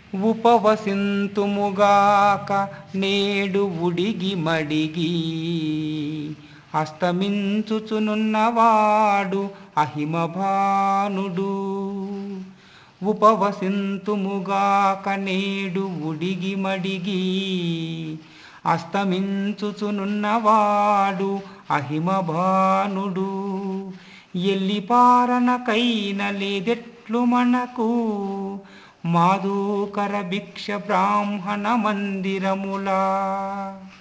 ఉపవసింతుముగాక నేడు ఉడిగి మడిగి అస్తమించుచునున్నవాడు అహిమభానుడు ఉపవసింతుముగాక నేడు ఉడిగి మడిగి అస్తమించుచునున్నవాడు అహిమభానుడు ఎల్లిపారనకైన లేదెట్లు మనకు మాధుకర భిక్ష బ్రాహ్మణ మందిరములా